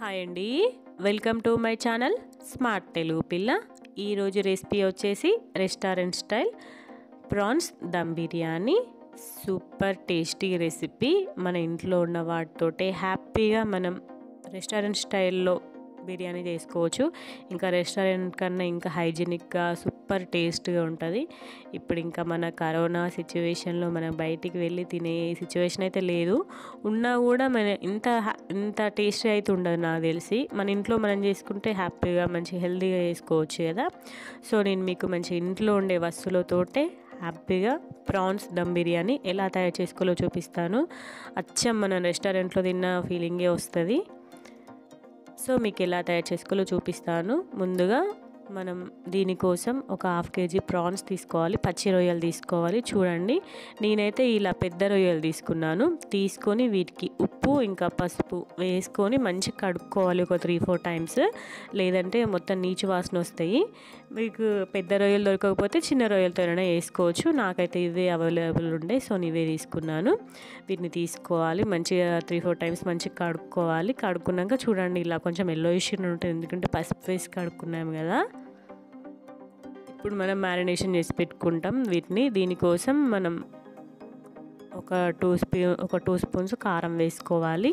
hi అండి welcome to my channel smart Telugu పిల్ల ఈరోజు రెసిపీ వచ్చేసి restaurant style prawns dum biryani super tasty recipe మన ఇంట్లో ఉన్న వాటితోటే హ్యాపీగా మనం రెస్టారెంట్ స్టైల్లో బిర్యానీ చేసుకోవచ్చు ఇంకా రెస్టారెంట్ కన్నా ఇంకా హైజీనిక్గా సూపర్ టేస్ట్గా ఉంటుంది ఇప్పుడు ఇంకా మన కరోనా సిచ్యువేషన్లో మనం బయటికి వెళ్ళి తినే సిచ్యువేషన్ అయితే లేదు ఉన్నా కూడా మన ఇంత ఇంత టేస్టీ అయితే ఉండదు నాకు తెలిసి మన ఇంట్లో మనం చేసుకుంటే హ్యాపీగా మంచి హెల్తీగా చేసుకోవచ్చు కదా సో నేను మీకు మంచి ఇంట్లో ఉండే వస్తువులతోటే హ్యాపీగా ప్రాన్స్ దమ్ బిర్యానీ ఎలా తయారు చేసుకోవాలో చూపిస్తాను అచ్చం మనం రెస్టారెంట్లో తిన్న ఫీలింగే వస్తుంది సో మీకు ఎలా తయారు చేసుకోవాలో చూపిస్తాను ముందుగా మనం దీనికోసం ఒక హాఫ్ కేజీ ప్రాన్స్ తీసుకోవాలి పచ్చి రొయ్యలు తీసుకోవాలి చూడండి నేనైతే ఇలా పెద్ద రొయ్యలు తీసుకున్నాను తీసుకొని వీటికి ఉప్పు ఇంకా పసుపు వేసుకొని మంచిగా కడుక్కోవాలి ఒక త్రీ ఫోర్ టైమ్స్ లేదంటే మొత్తం నీచు వాసన వస్తాయి మీకు పెద్ద రొయ్యలు దొరకకపోతే చిన్న రొయ్యలతోనైనా వేసుకోవచ్చు నాకైతే ఇవే అవైలబుల్ ఉండే సో ఇవే తీసుకున్నాను వీటిని తీసుకోవాలి మంచిగా త్రీ ఫోర్ టైమ్స్ మంచిగా కడుక్కోవాలి కడుక్కున్నాక చూడండి ఇలా కొంచెం ఎల్లో ఇష్యూ ఉంటుంది ఎందుకంటే పసుపు వేసి కడుక్కున్నాము కదా ఇప్పుడు మనం మ్యారినేషన్ చేసి పెట్టుకుంటాం వీటిని దీనికోసం మనం ఒక టూ స్పూ ఒక టూ స్పూన్స్ కారం వేసుకోవాలి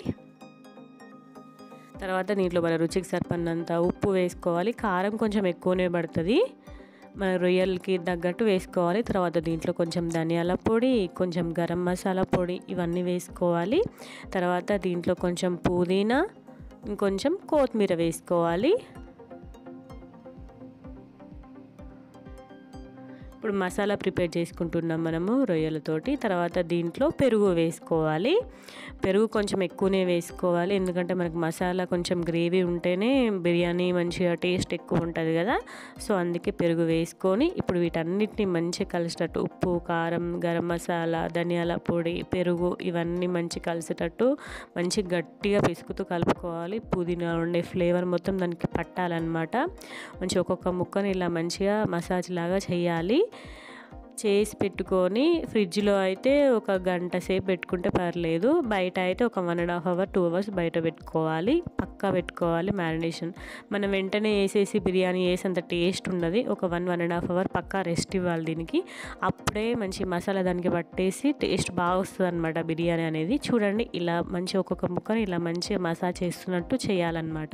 తర్వాత దీంట్లో మన రుచికి సరిపడినంత ఉప్పు వేసుకోవాలి కారం కొంచెం ఎక్కువనే పడుతుంది మన రొయ్యలకి తగ్గట్టు వేసుకోవాలి తర్వాత దీంట్లో కొంచెం ధనియాల పొడి కొంచెం గరం మసాలా పొడి ఇవన్నీ వేసుకోవాలి తర్వాత దీంట్లో కొంచెం పుదీనా ఇంకొంచెం కొత్తిమీర వేసుకోవాలి ఇప్పుడు మసాలా ప్రిపేర్ చేసుకుంటున్నాం మనము రొయ్యలతోటి తర్వాత దీంట్లో పెరుగు వేసుకోవాలి పెరుగు కొంచెం ఎక్కువనే వేసుకోవాలి ఎందుకంటే మనకు మసాలా కొంచెం గ్రేవీ ఉంటేనే బిర్యానీ మంచిగా టేస్ట్ ఎక్కువ ఉంటుంది కదా సో అందుకే పెరుగు వేసుకొని ఇప్పుడు వీటన్నిటిని మంచిగా కలిసేటట్టు ఉప్పు కారం గరం మసాలా ధనియాల పొడి పెరుగు ఇవన్నీ మంచి కలిసేటట్టు మంచి గట్టిగా పిసుకుతూ కలుపుకోవాలి పుదీనా ఉండే ఫ్లేవర్ మొత్తం దానికి పట్టాలన్నమాట మంచి ఒక్కొక్క ముక్కని ఇలా మంచిగా మసాజ్ లాగా చేయాలి చేసి పెట్టుకొని ఫ్రిడ్జ్లో అయితే ఒక గంట సేపు పెట్టుకుంటే పర్లేదు బయట అయితే ఒక one and half hour two hours బయట పెట్టుకోవాలి పక్కా పెట్టుకోవాలి మ్యారినేషన్ మనం వెంటనే వేసేసి బిర్యానీ వేసి అంత టేస్ట్ ఉండదు ఒక one one and half hour పక్కా రెస్ట్ ఇవ్వాలి దీనికి అప్పుడే మంచి మసాలా దానికి పట్టేసి టేస్ట్ బాగా వస్తుంది అనమాట బిర్యానీ అనేది చూడండి ఇలా మంచి ఒక్కొక్క ముక్కని ఇలా మంచిగా మసాజ్ చేస్తున్నట్టు చేయాలన్నమాట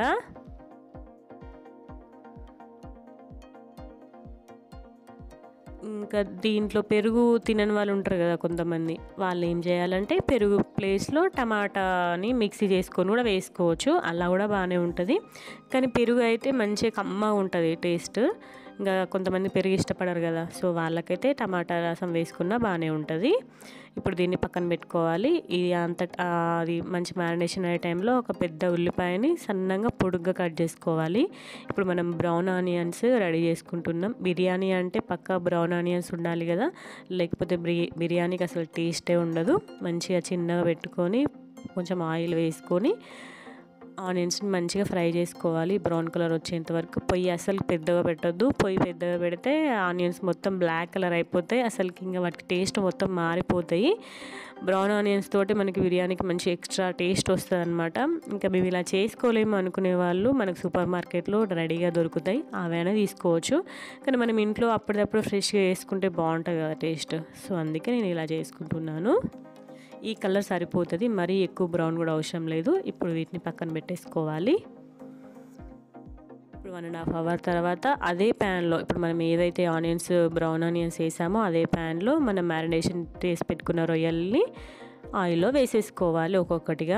ఇంకా దీంట్లో పెరుగు తినని వాళ్ళు ఉంటారు కదా కొంతమంది వాళ్ళు ఏం చేయాలంటే పెరుగు ప్లేస్లో టమాటాని మిక్సీ చేసుకొని కూడా వేసుకోవచ్చు అలా కూడా బాగానే ఉంటుంది కానీ పెరుగు అయితే మంచిగా కమ్మగా ఉంటుంది టేస్ట్ ఇంకా కొంతమంది పెరుగు ఇష్టపడరు కదా సో వాళ్ళకైతే టమాటా రసం వేసుకున్నా బాగానే ఉంటుంది ఇప్పుడు దీన్ని పక్కన పెట్టుకోవాలి ఇది అంత అది మంచి మ్యారినేషన్ అయ్యే టైంలో ఒక పెద్ద ఉల్లిపాయని సన్నంగా పొడుగ్గా కట్ చేసుకోవాలి ఇప్పుడు మనం బ్రౌన్ ఆనియన్స్ రెడీ చేసుకుంటున్నాం బిర్యానీ అంటే పక్కా బ్రౌన్ ఆనియన్స్ ఉండాలి కదా లేకపోతే బిర్యానీకి అసలు టేస్టే ఉండదు మంచిగా చిన్నగా పెట్టుకొని కొంచెం ఆయిల్ వేసుకొని ఆనియన్స్ని మంచిగా ఫ్రై చేసుకోవాలి బ్రౌన్ కలర్ వచ్చేంత వరకు పొయ్యి అసలు పెద్దగా పెట్టొద్దు పొయ్యి పెద్దగా పెడితే ఆనియన్స్ మొత్తం బ్లాక్ కలర్ అయిపోతాయి అసలుకి ఇంకా వాటికి టేస్ట్ మొత్తం మారిపోతాయి బ్రౌన్ ఆనియన్స్ తోటి మనకి బిర్యానీకి మంచి ఎక్స్ట్రా టేస్ట్ వస్తుంది అనమాట ఇంకా మేము ఇలా చేసుకోలేము అనుకునే వాళ్ళు మనకు సూపర్ మార్కెట్లో రెడీగా దొరుకుతాయి అవైనా తీసుకోవచ్చు కానీ మనం ఇంట్లో అప్పటిదప్పుడు ఫ్రెష్గా వేసుకుంటే బాగుంటుంది కదా టేస్ట్ సో అందుకే నేను ఇలా చేసుకుంటున్నాను ఈ కలర్ సరిపోతుంది మరీ ఎక్కువ బ్రౌన్ కూడా అవసరం లేదు ఇప్పుడు వీటిని పక్కన పెట్టేసుకోవాలి ఇప్పుడు వన్ అండ్ హాఫ్ అవర్ తర్వాత అదే ప్యాన్లో ఇప్పుడు మనం ఏదైతే ఆనియన్స్ బ్రౌన్ ఆనియన్స్ వేసామో అదే ప్యాన్లో మనం మ్యారినేషన్ చేసి పెట్టుకున్న రొయ్యల్ని ఆయిల్లో వేసేసుకోవాలి ఒక్కొక్కటిగా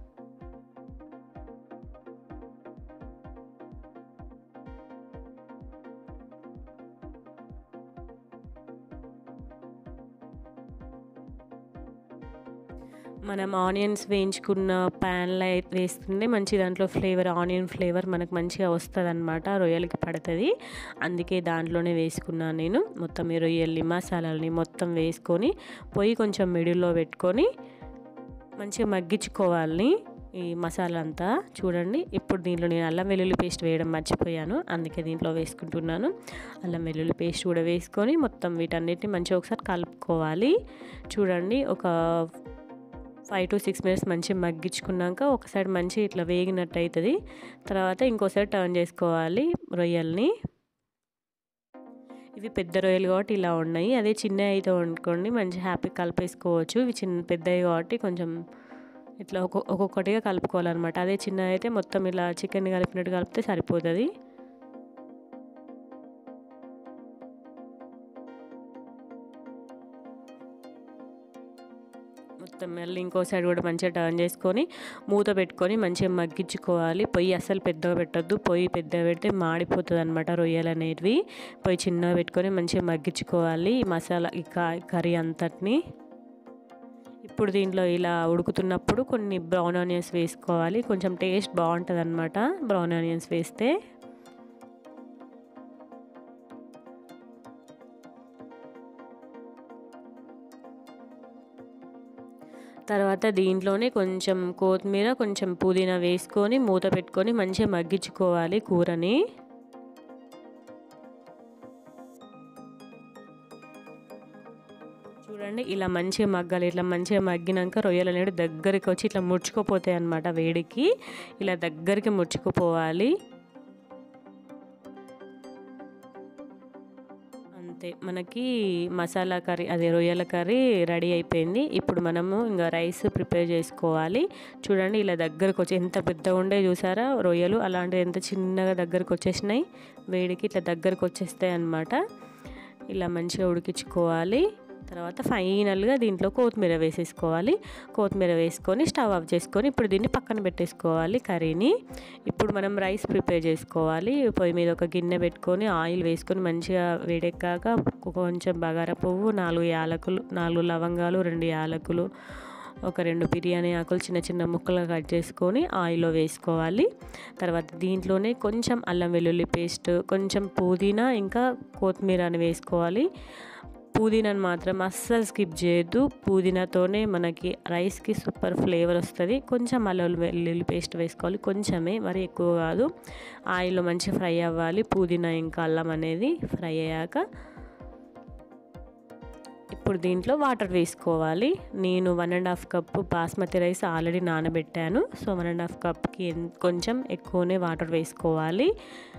మనం ఆనియన్స్ వేయించుకున్న ప్యాన్లో వేస్తుంటే మంచి దాంట్లో ఫ్లేవర్ ఆనియన్ ఫ్లేవర్ మనకు మంచిగా వస్తుంది అనమాట రొయ్యలకి పడుతుంది అందుకే దాంట్లోనే వేసుకున్నాను నేను మొత్తం ఈ రొయ్యల్ని మసాలాలని మొత్తం వేసుకొని పొయ్యి కొంచెం మిడిల్లో పెట్టుకొని మంచిగా మగ్గించుకోవాలి ఈ మసాలా అంతా చూడండి ఇప్పుడు దీంట్లో నేను అల్లం వెల్లుల్లి పేస్ట్ వేయడం మర్చిపోయాను అందుకే దీంట్లో వేసుకుంటున్నాను అల్లం వెల్లుల్లి పేస్ట్ కూడా వేసుకొని మొత్తం వీటన్నిటిని మంచిగా ఒకసారి కలుపుకోవాలి చూడండి ఒక ఫైవ్ టు సిక్స్ మినిట్స్ మంచిగా మగ్గించుకున్నాక ఒక సైడ్ మంచి ఇట్లా వేగినట్టు అవుతుంది తర్వాత ఇంకోసారి టర్న్ చేసుకోవాలి రొయ్యల్ని ఇవి పెద్ద రొయ్యలు కాబట్టి ఇలా ఉన్నాయి అదే చిన్న అయితే అనుకోండి మంచి హ్యాపీ కలిపేసుకోవచ్చు ఇవి చిన్న పెద్దవి కాబట్టి కొంచెం ఇట్లా ఒక్కొ ఒక్కొక్కటిగా కలుపుకోవాలన్నమాట అదే చిన్న అయితే మొత్తం ఇలా చికెన్ కలిపినట్టు కలిపితే సరిపోతుంది మొత్తం మళ్ళీ ఇంకో సైడ్ కూడా మంచిగా టర్న్ చేసుకొని మూత పెట్టుకొని మంచిగా మగ్గించుకోవాలి పొయ్యి అస్సలు పెద్దగా పెట్టొద్దు పొయ్యి పెద్దగా పెడితే మాడిపోతుంది అనమాట రొయ్యలు అనేటివి పొయ్యి చిన్నగా పెట్టుకొని మంచిగా మగ్గించుకోవాలి ఈ మసాలా ఈ కర్రీ అంతటిని ఇప్పుడు దీంట్లో ఇలా ఉడుకుతున్నప్పుడు కొన్ని బ్రౌన్ ఆనియన్స్ వేసుకోవాలి కొంచెం టేస్ట్ బాగుంటుంది అనమాట బ్రౌన్ ఆనియన్స్ వేస్తే తర్వాత దీంట్లోనే కొంచెం కొత్తిమీర కొంచెం పుదీనా వేసుకొని మూత పెట్టుకొని మంచిగా మగ్గించుకోవాలి కూరని చూడండి ఇలా మంచిగా మగ్గాలి ఇట్లా మంచిగా మగ్గినాక రొయ్యలు అనేవి దగ్గరికి వచ్చి ఇట్లా ముడుచుకుపోతాయి అన్నమాట వేడికి ఇలా దగ్గరికి ముడుచుకుపోవాలి అంతే మనకి మసాలా కర్రీ అదే రొయ్యల కర్రీ రెడీ అయిపోయింది ఇప్పుడు మనము ఇంకా రైస్ ప్రిపేర్ చేసుకోవాలి చూడండి ఇలా దగ్గరకు వచ్చి ఎంత పెద్దగా ఉండే చూసారా రొయ్యలు అలాంటివి ఎంత చిన్నగా దగ్గరకు వచ్చేసినాయి వేడికి ఇట్లా దగ్గరకు వచ్చేస్తాయి అన్నమాట ఇలా మంచిగా ఉడికించుకోవాలి తర్వాత ఫైనల్గా దీంట్లో కొత్తిమీర వేసేసుకోవాలి కొత్తిమీర వేసుకొని స్టవ్ ఆఫ్ చేసుకొని ఇప్పుడు దీన్ని పక్కన పెట్టేసుకోవాలి కర్రీని ఇప్పుడు మనం రైస్ ప్రిపేర్ చేసుకోవాలి పొయ్యి మీద ఒక గిన్నె పెట్టుకొని ఆయిల్ వేసుకొని మంచిగా వేడెక్కాక కొంచెం బగారా పువ్వు నాలుగు యాలకులు నాలుగు లవంగాలు రెండు యాలకులు ఒక రెండు బిర్యానీ ఆకులు చిన్న చిన్న ముక్కలుగా కట్ చేసుకొని ఆయిల్లో వేసుకోవాలి తర్వాత దీంట్లోనే కొంచెం అల్లం వెల్లుల్లి పేస్ట్ కొంచెం పుదీనా ఇంకా కొత్తిమీర అని వేసుకోవాలి పుదీనాను మాత్రం అస్సలు స్కిప్ చేయొద్దు పుదీనాతోనే మనకి రైస్కి సూపర్ ఫ్లేవర్ వస్తుంది కొంచెం అల్లం వెల్లుల్లి పేస్ట్ వేసుకోవాలి కొంచెమే మరి ఎక్కువ కాదు ఆయిల్లో మంచిగా ఫ్రై అవ్వాలి పుదీనా ఇంకా అల్లం అనేది ఫ్రై అయ్యాక ఇప్పుడు దీంట్లో వాటర్ వేసుకోవాలి నేను one and half cup basmati rice already నానబెట్టాను సో వన్ అండ్ హాఫ్ కప్కి కొంచెం ఎక్కువనే వాటర్ వేసుకోవాలి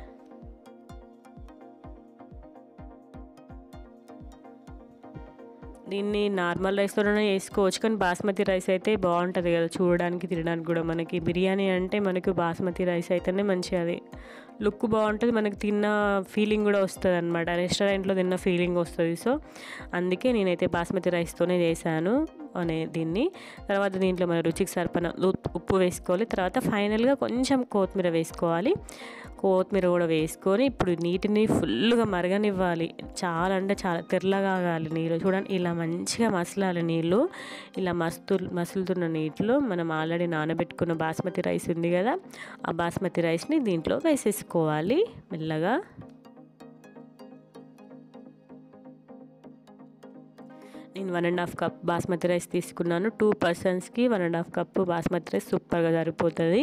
దీన్ని నార్మల్ రైస్తోనే వేసుకోవచ్చు కానీ బాస్మతి రైస్ అయితే బాగుంటుంది కదా చూడడానికి తినడానికి కూడా మనకి బిర్యానీ అంటే మనకి బాస్మతి రైస్ అయితేనే మంచిగా అది లుక్ బాగుంటుంది మనకి తిన్న ఫీలింగ్ కూడా వస్తుంది అనమాట రెస్టారెంట్లో తిన్న ఫీలింగ్ వస్తుంది సో అందుకే నేనైతే బాస్మతి రైస్తోనే చేశాను అనే దీన్ని తర్వాత దీంట్లో మన రుచికి సరిపడ ఉప్పు వేసుకోవాలి తర్వాత ఫైనల్గా కొంచెం కొత్తిమీర వేసుకోవాలి కొత్తిమీర కూడా వేసుకొని ఇప్పుడు నీటిని ఫుల్గా మరగనివ్వాలి చాలా అంటే చాలా తెల్లగా కాగాలి నీళ్ళు చూడండి ఇలా మంచిగా మసలాలి నీళ్ళు ఇలా మస్తు మసులుతున్న నీటిలో మనం ఆల్రెడీ నానబెట్టుకున్న బాస్మతి రైస్ ఉంది కదా ఆ బాస్మతి రైస్ని దీంట్లో వేసేసుకోవాలి మెల్లగా నేను one and half cup basmati rice తీసుకున్నాను టూ పర్సన్స్కి one and half cup basmati rice సూపర్గా సరిపోతుంది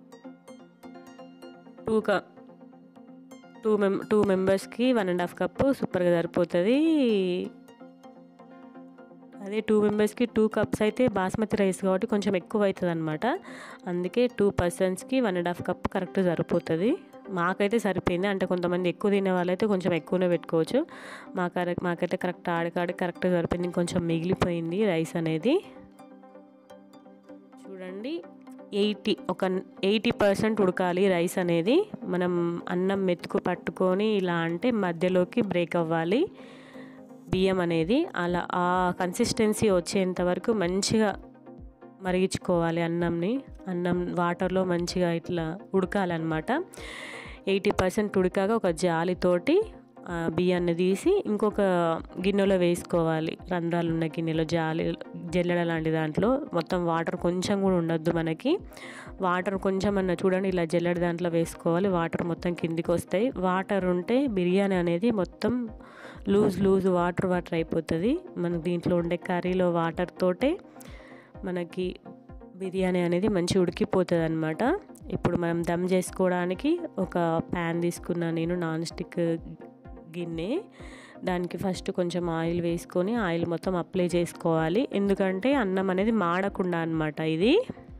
టూ క టూ మెం టూ మెంబర్స్కి వన్ అండ్ హాఫ్ కప్ సూపర్గా సరిపోతుంది అదే టూ మెంబర్స్కి టూ కప్స్ అయితే బాస్మతి రైస్ కాబట్టి కొంచెం ఎక్కువ అవుతుంది అనమాట అందుకే టూ పర్సన్స్కి one and half cup correct సరిపోతుంది మాకైతే సరిపోయింది అంటే కొంతమంది ఎక్కువ తినే వాళ్ళైతే కొంచెం ఎక్కువనే పెట్టుకోవచ్చు మాకు మాకైతే కరెక్ట్ ఆడికాడి కరెక్ట్ సరిపోయింది కొంచెం మిగిలిపోయింది రైస్ అనేది చూడండి ఎయిటీ ఒక ఎయిటీ పర్సెంట్ ఉడకాలి రైస్ అనేది మనం అన్నం మెతుకు పట్టుకొని ఇలా అంటే మధ్యలోకి బ్రేక్ అవ్వాలి బియ్యం అనేది అలా ఆ కన్సిస్టెన్సీ వచ్చేంత వరకు మంచిగా మరిగించుకోవాలి అన్నంని అన్నం వాటర్లో మంచిగా ఇట్లా ఉడకాలన్నమాట ఎయిటీ పర్సెంట్ ఉడికాక ఒక జాలితోటి బియ్యాన్ని తీసి ఇంకొక గిన్నెలో వేసుకోవాలి రంధ్రాలు ఉన్న గిన్నెలో జాలి జల్లెడ లాంటి దాంట్లో మొత్తం వాటర్ కొంచెం కూడా ఉండొద్దు మనకి వాటర్ కొంచెం అన్న చూడండి ఇలా జల్లెడ దాంట్లో వేసుకోవాలి వాటర్ మొత్తం కిందికి వస్తాయి వాటర్ ఉంటే బిర్యానీ అనేది మొత్తం లూజ్ లూజ్ వాటర్ వాటర్ అయిపోతుంది మనకి దీంట్లో ఉండే కర్రీలో వాటర్ తోటే మనకి బిర్యానీ అనేది మంచి ఉడికిపోతుంది అనమాట ఇప్పుడు మనం దమ్ చేసుకోవడానికి ఒక ప్యాన్ తీసుకున్నా నేను నాన్ స్టిక్ గిన్నె దానికి ఫస్ట్ కొంచెం ఆయిల్ వేసుకొని ఆయిల్ మొత్తం అప్లై చేసుకోవాలి ఎందుకంటే అన్నం అనేది మాడకుండా అనమాట ఇది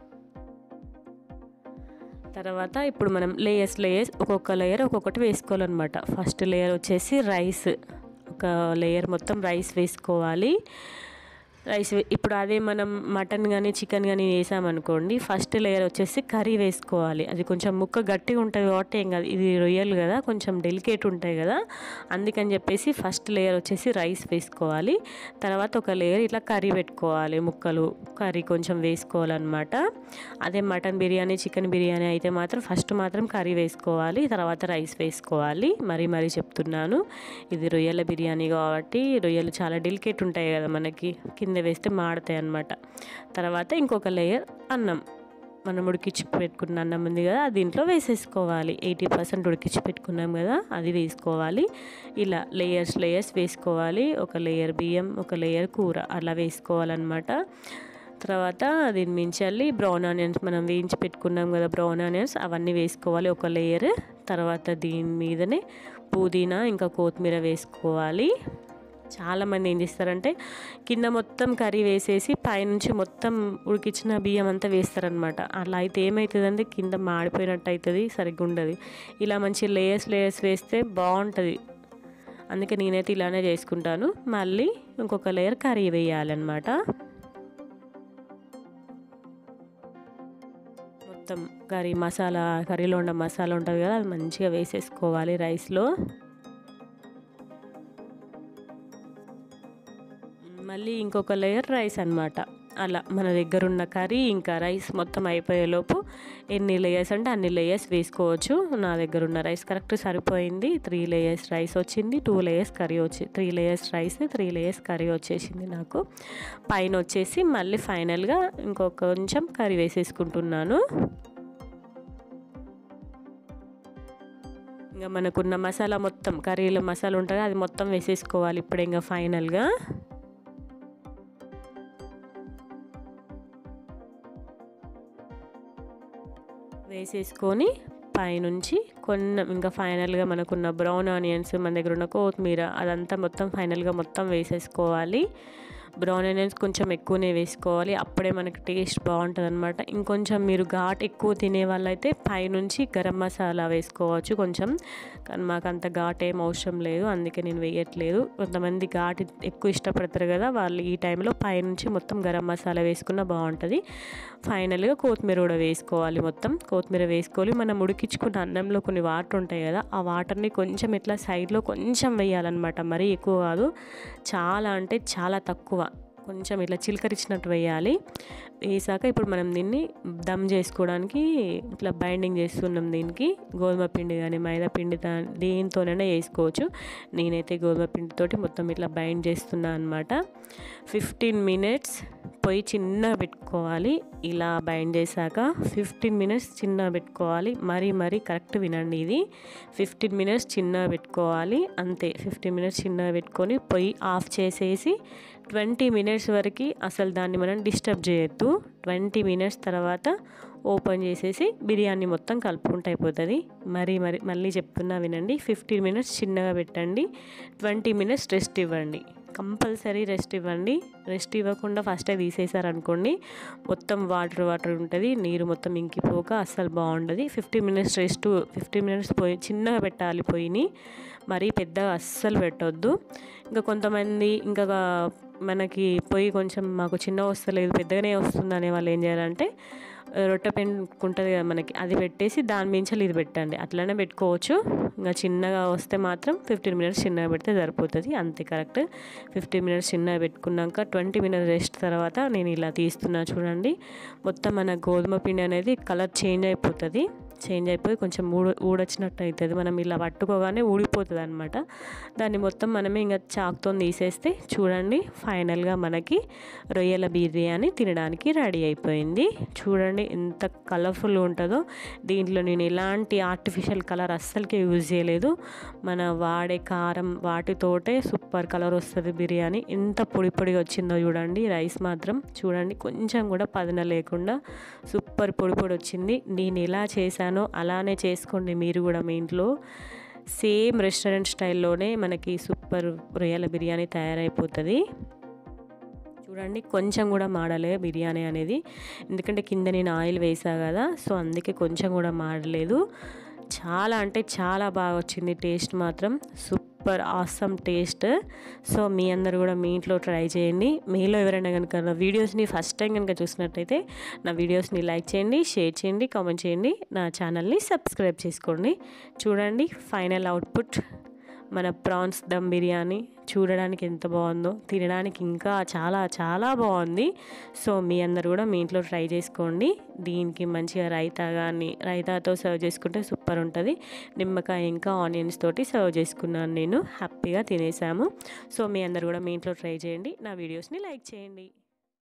తర్వాత ఇప్పుడు మనం లేయర్స్ లేయర్స్ ఒక్కొక్క లేయర్ ఒక్కొక్కటి వేసుకోవాలన్నమాట ఫస్ట్ లేయర్ వచ్చేసి రైస్ ఒక లేయర్ మొత్తం రైస్ వేసుకోవాలి రైస్ ఇప్పుడు అదే మనం మటన్ కానీ చికెన్ కానీ వేసామనుకోండి ఫస్ట్ లేయర్ వచ్చేసి కర్రీ వేసుకోవాలి అది కొంచెం ముక్క గట్టిగా ఉంటుంది కాబట్టి ఏం కాదు ఇది రొయ్యలు కదా కొంచెం డెలికేట్ ఉంటాయి కదా అందుకని చెప్పేసి ఫస్ట్ లేయర్ వచ్చేసి రైస్ వేసుకోవాలి తర్వాత ఒక లేయర్ ఇట్లా కర్రీ పెట్టుకోవాలి ముక్కలు కర్రీ కొంచెం వేసుకోవాలన్నమాట అదే మటన్ బిర్యానీ చికెన్ బిర్యానీ అయితే మాత్రం ఫస్ట్ మాత్రం కర్రీ వేసుకోవాలి తర్వాత రైస్ వేసుకోవాలి మరీ మరీ చెప్తున్నాను ఇది రొయ్యల బిర్యానీ కాబట్టి రొయ్యలు చాలా డెలికేట్ ఉంటాయి కదా మనకి కింద వేస్తే మాడతాయి అన్నమాట తర్వాత ఇంకొక లేయర్ అన్నం మనం ఉడికించి పెట్టుకున్న అన్నం ఉంది కదా దీంట్లో వేసేసుకోవాలి ఎయిటీ పర్సెంట్ ఉడికించి పెట్టుకున్నాం కదా అది వేసుకోవాలి ఇలా లేయర్స్ లేయర్స్ వేసుకోవాలి ఒక లేయర్ బియ్యం ఒక లేయర్ కూర అలా వేసుకోవాలన్నమాట తర్వాత దీని మించాలి బ్రౌన్ ఆనియన్స్ మనం వేయించి పెట్టుకున్నాం కదా బ్రౌన్ ఆనియన్స్ అవన్నీ వేసుకోవాలి ఒక లేయర్ తర్వాత దీని మీదనే పుదీనా ఇంకా కొత్తిమీర వేసుకోవాలి చాలామంది ఏం చేస్తారంటే కింద మొత్తం కర్రీ వేసేసి పైనుంచి మొత్తం ఉడికించిన బియ్యం అంతా వేస్తారనమాట అలా అయితే ఏమవుతుందంటే కింద మాడిపోయినట్టు అవుతుంది సరిగ్గా ఉండదు ఇలా మంచి లేయర్స్ లేయర్స్ వేస్తే బాగుంటుంది అందుకే నేనైతే ఇలానే చేసుకుంటాను మళ్ళీ ఇంకొక లేయర్ కర్రీ వేయాలన్నమాట మొత్తం కర్రీ మసాలా కర్రీలో ఉన్న మసాలా ఉంటుంది కదా అది మంచిగా వేసేసుకోవాలి రైస్లో మళ్ళీ ఇంకొక లేయర్ రైస్ అనమాట అలా మన దగ్గర ఉన్న కర్రీ ఇంకా రైస్ మొత్తం అయిపోయేలోపు ఎన్ని లేయర్స్ అంటే అన్ని లేయర్స్ వేసుకోవచ్చు నా దగ్గర ఉన్న రైస్ కరెక్ట్ సరిపోయింది త్రీ లేయర్స్ రైస్ వచ్చింది టూ లేయర్స్ కర్రీ వచ్చి three layers rice three layers curry వచ్చేసింది నాకు పైన వచ్చేసి మళ్ళీ ఫైనల్గా ఇంకొక కొంచెం కర్రీ వేసేసుకుంటున్నాను ఇంకా మనకున్న మసాలా మొత్తం కర్రీలో మసాలా ఉంటుంది అది మొత్తం వేసేసుకోవాలి ఇప్పుడు ఇంకా ఫైనల్గా వేసేసుకొని పైనుంచి కొన్ని ఇంకా ఫైనల్గా మనకున్న బ్రౌన్ ఆనియన్స్ మన దగ్గర ఉన్న కొత్తిమీర అదంతా మొత్తం ఫైనల్గా మొత్తం వేసేసుకోవాలి బ్రౌన్ ఆనియన్స్ కొంచెం ఎక్కువనే వేసుకోవాలి అప్పుడే మనకి టేస్ట్ బాగుంటుంది అనమాట ఇంకొంచెం మీరు ఘాట్ ఎక్కువ తినే వాళ్ళైతే పైనుంచి గరం మసాలా వేసుకోవచ్చు కొంచెం కానీ మాకు అంత ఘాట్ ఏం అవసరం లేదు అందుకే నేను వేయట్లేదు కొంతమంది ఘాట్ ఎక్కువ ఇష్టపడతారు కదా వాళ్ళు ఈ టైంలో పైనుంచి మొత్తం గరం మసాలా వేసుకున్న బాగుంటుంది ఫైనల్గా కొత్తిమీర కూడా వేసుకోవాలి మొత్తం కొత్తిమీర వేసుకోవాలి మనం ఉడికించుకున్న అన్నంలో కొన్ని వాటర్ ఉంటాయి కదా ఆ వాటర్ని కొంచెం ఇట్లా సైడ్లో కొంచెం వేయాలన్నమాట మరీ ఎక్కువ కాదు చాలా అంటే చాలా తక్కువ కొంచెం ఇట్లా చిలకరించినట్టు వేయాలి వేసాక ఇప్పుడు మనం దీన్ని దమ్ చేసుకోవడానికి ఇట్లా బైండింగ్ చేస్తున్నాం దీనికి గోధుమ పిండి కానీ మైదా పిండి దా దేనితోనైనా వేసుకోవచ్చు నేనైతే గోధుమ పిండితోటి మొత్తం ఇట్లా బైండ్ చేస్తున్నా అనమాట ఫిఫ్టీన్ మినిట్స్ పొయ్యి చిన్నగా పెట్టుకోవాలి ఇలా బైండ్ చేశాక ఫిఫ్టీన్ మినిట్స్ చిన్నగా పెట్టుకోవాలి మరీ మరీ కరెక్ట్ వినండి ఇది ఫిఫ్టీన్ మినిట్స్ చిన్నగా పెట్టుకోవాలి అంతే ఫిఫ్టీన్ మినిట్స్ చిన్నగా పెట్టుకొని పొయ్యి ఆఫ్ చేసేసి ట్వంటీ మినిట్స్ వరకు అసలు దాన్ని మనం డిస్టర్బ్ చేయొద్దు ట్వంటీ మినిట్స్ తర్వాత ఓపెన్ చేసేసి బిర్యానీ మొత్తం కలుపుకుంటే అయిపోతుంది మరి మరి మళ్ళీ చెప్తున్నా వినండి ఫిఫ్టీన్ మినిట్స్ చిన్నగా పెట్టండి ట్వంటీ మినిట్స్ రెస్ట్ ఇవ్వండి కంపల్సరీ రెస్ట్ ఇవ్వండి రెస్ట్ ఇవ్వకుండా ఫస్టే తీసేసారనుకోండి మొత్తం వాటర్ వాటర్ ఉంటుంది నీరు మొత్తం ఇంకిపోక అస్సలు బాగుండదు fifty minutes rest fifty minutes పోయి చిన్నగా పెట్టాలి పొయ్యిని మరీ పెద్దగా అస్సలు పెట్టొద్దు ఇంకా కొంతమంది ఇంకా మనకి పొయ్యి కొంచెం మాకు చిన్న వస్తలేదు పెద్దగానే వస్తుంది అనే వాళ్ళు ఏం చేయాలంటే రొట్టె పెంకు ఉంటుంది కదా మనకి అది పెట్టేసి దాని మించాలి ఇది పెట్టండి అట్లనే పెట్టుకోవచ్చు ఇంకా చిన్నగా వస్తే మాత్రం ఫిఫ్టీన్ మినిట్స్ చిన్నగా పెడితే సరిపోతుంది అంతే కరెక్ట్ ఫిఫ్టీన్ మినిట్స్ చిన్నగా పెట్టుకున్నాక ట్వంటీ మినిట్స్ రెస్ట్ తర్వాత నేను ఇలా తీస్తున్నా చూడండి మొత్తం మన గోధుమ పిండి అనేది కలర్ చేంజ్ అయిపోతుంది చేంజ్ అయిపోయి కొంచెం ఊడ ఊడొచ్చినట్టు అవుతుంది మనం ఇలా పట్టుకోగానే ఊడిపోతుంది అనమాట దాన్ని మొత్తం మనమే ఇంకా చాక్తో తీసేస్తే చూడండి ఫైనల్గా మనకి రొయ్యల బిర్యానీ తినడానికి రెడీ అయిపోయింది చూడండి ఎంత కలర్ఫుల్ ఉంటుందో దీంట్లో నేను ఎలాంటి ఆర్టిఫిషియల్ కలర్ అస్సలకే యూజ్ చేయలేదు మన వాడే కారం వాటితోటే సూపర్ కలర్ వస్తుంది బిర్యానీ ఎంత పొడి పొడిగా వచ్చిందో చూడండి రైస్ మాత్రం చూడండి కొంచెం కూడా పదన లేకుండా సూపర్ పొడి పొడి వచ్చింది నేను ఎలా చేశానో అలానే చేసుకోండి మీరు కూడా మీ ఇంట్లో సేమ్ రెస్టారెంట్ స్టైల్లోనే మనకి సూపర్ రొయ్యల బిర్యానీ తయారైపోతుంది చూడండి కొంచెం కూడా మాడలే బిర్యానీ అనేది ఎందుకంటే కింద నేను ఆయిల్ వేసా కదా సో అందుకే కొంచెం కూడా మాడలేదు చాలా అంటే చాలా బాగా వచ్చింది టేస్ట్ మాత్రం సూపర్ ఆసమ్ టేస్ట్ సో మీ అందరు కూడా మీ ఇంట్లో ట్రై చేయండి మీలో ఎవరైనా కనుక నా వీడియోస్ని ఫస్ట్ టైం కనుక చూసినట్టయితే నా వీడియోస్ని లైక్ చేయండి షేర్ చేయండి కామెంట్ చేయండి నా ఛానల్ని సబ్స్క్రైబ్ చేసుకోండి చూడండి ఫైనల్ అవుట్పుట్ మన ప్రాన్స్ దమ్ బిర్యానీ చూడడానికి ఎంత బాగుందో తినడానికి ఇంకా చాలా చాలా బాగుంది సో మీ అందరు కూడా మీ ఇంట్లో ట్రై చేసుకోండి దీనికి మంచిగా రైతా కానీ రైతాతో సర్వ్ చేసుకుంటే సూపర్ ఉంటుంది నిమ్మకాయ ఇంకా ఆనియన్స్ తోటి సర్వ్ చేసుకున్నాను నేను హ్యాపీగా తినేసాము సో మీ అందరు కూడా మీ ఇంట్లో ట్రై చేయండి నా వీడియోస్ని లైక్ చేయండి